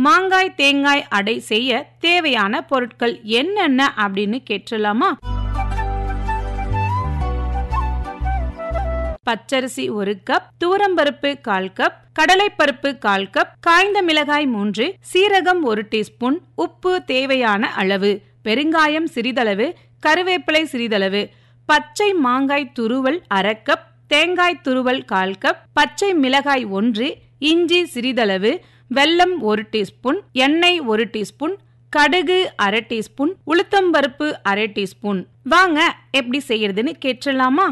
மாங்காய் தேங்காய் அடை செய்ய தேவையான பொருட்கள் என்னென்ன அப்படின்னு கேட்டுலாமா பச்சரிசி ஒரு கப் தூரம்பருப்பு கால் கப் கடலைப்பருப்பு கால் கப் காய்ந்த மிளகாய் மூன்று சீரகம் ஒரு டீஸ்பூன் உப்பு தேவையான அளவு பெருங்காயம் சிறிதளவு கருவேப்பிலை சிறிதளவு பச்சை மாங்காய் துருவல் அரை கப் தேங்காய் துருவல் கால் கப் பச்சை மிளகாய் ஒன்று இஞ்சி சிறிதளவு வெல்லம் ஒரு டீஸ்பூன் எண்ணெய் ஒரு டீஸ்பூன் கடுகு அரை டீஸ்பூன் உளுத்தம்பருப்பு அரை டீஸ்பூன் வாங்க எப்படி செய்யறதுன்னு கேட்டுலாமா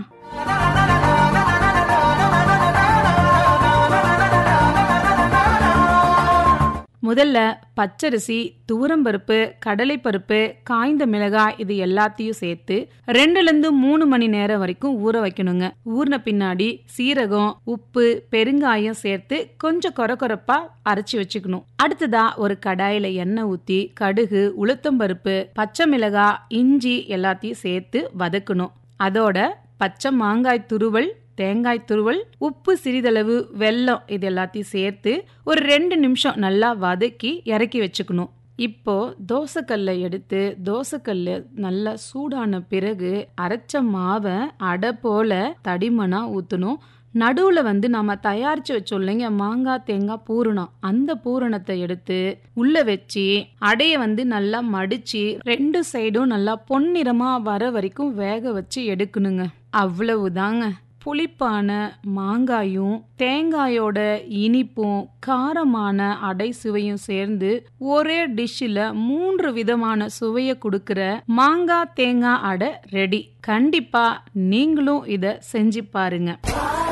முதல்ல பச்சரிசி தூரம்பருப்பு கடலைப்பருப்பு காய்ந்த மிளகாய் இது எல்லாத்தையும் சேர்த்து ரெண்டுல இருந்து மூணு மணி நேரம் வரைக்கும் ஊற வைக்கணுங்க ஊறின பின்னாடி சீரகம் உப்பு பெருங்காயம் சேர்த்து கொஞ்சம் கொரகொரப்பா அரைச்சி வச்சுக்கணும் அடுத்ததா ஒரு கடாயில எண்ணெய் ஊத்தி கடுகு உளுத்தம்பருப்பு பச்சை மிளகாய் இஞ்சி எல்லாத்தையும் சேர்த்து வதக்கணும் அதோட பச்சை மாங்காய் துருவல் தேங்காய் துருவல் உப்பு சிறிதளவு வெல்லம் இது எல்லாத்தையும் சேர்த்து ஒரு ரெண்டு நிமிஷம் நல்லா வதக்கி இறக்கி வச்சுக்கணும் இப்போ தோசைக்கல்லை எடுத்து தோசைக்கல்ல நல்லா சூடான பிறகு அரைச்ச மாவை அடை போல தடிமனா ஊற்றணும் நடுவுல வந்து நாம தயாரிச்சு வச்சோம் இல்லைங்க மாங்காய் தேங்காய் பூரணம் அந்த பூரணத்தை எடுத்து உள்ள வச்சு அடைய வந்து நல்லா மடிச்சு ரெண்டு சைடும் நல்லா பொன்னிறமா வர வரைக்கும் வேக வச்சு எடுக்கணுங்க அவ்வளவுதாங்க புளிப்பான மாங்காயும் தேங்காயோட இனிப்பும் காரமான அடை சுவையும் சேர்ந்து ஒரே டிஷ்ஷில் மூன்று விதமான சுவையை கொடுக்கிற மாங்காய் தேங்காய் அடை ரெடி கண்டிப்பா நீங்களும் இத செஞ்சு பாருங்க